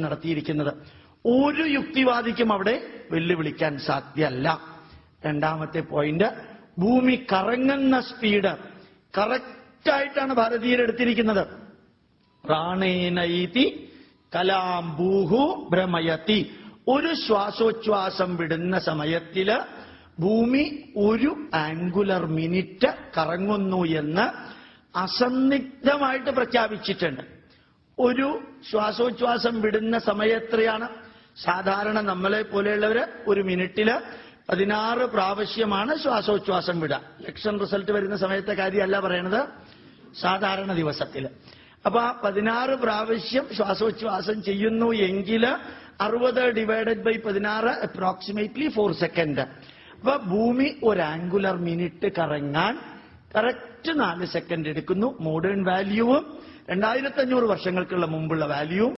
നടത്തിയിരിക്കുന്നത് ഒരു യുക്തിവാദിക്കും അവിടെ വെല്ലുവിളിക്കാൻ സാധ്യമല്ല രണ്ടാമത്തെ പോയിന്റ് ഭൂമി കറങ്ങുന്ന സ്പീഡ് കറക്റ്റായിട്ടാണ് ഭാരതീയർ എടുത്തിരിക്കുന്നത് പ്രാണേനൈതി കലാം ഭൂഹു ഭ്രമയത്തി ഒരു ശ്വാസോച്ഛ്വാസം വിടുന്ന സമയത്തില് ഭൂമി ഒരു ആംഗുലർ മിനിറ്റ് കറങ്ങുന്നു എന്ന് അസന്നിഗ്ധമായിട്ട് പ്രഖ്യാപിച്ചിട്ടുണ്ട് ഒരു ശ്വാസോച്ഛ്വാസം വിടുന്ന സമയത്രയാണ് സാധാരണ നമ്മളെ പോലെയുള്ളവര് ഒരു മിനിറ്റില് പതിനാറ് പ്രാവശ്യമാണ് ശ്വാസോച്ഛ്വാസം വിടുക ഇലക്ഷൻ റിസൾട്ട് വരുന്ന സമയത്തെ കാര്യമല്ല പറയണത് സാധാരണ ദിവസത്തിൽ അപ്പൊ ആ പതിനാറ് പ്രാവശ്യം ശ്വാസോച്ഛ്വാസം ചെയ്യുന്നു എങ്കിൽ അറുപത് ഡിവൈഡഡ് ബൈ പതിനാറ് അപ്രോക്സിമേറ്റ്ലി ഫോർ സെക്കൻഡ് അപ്പൊ ഭൂമി ഒരു ആംഗുലർ മിനിറ്റ് കറങ്ങാൻ കറക്റ്റ് നാല് സെക്കൻഡ് എടുക്കുന്നു മോഡേൺ വാല്യൂവും രണ്ടായിരത്തി അഞ്ഞൂറ് വർഷങ്ങൾക്കുള്ള മുമ്പുള്ള വാല്യൂവും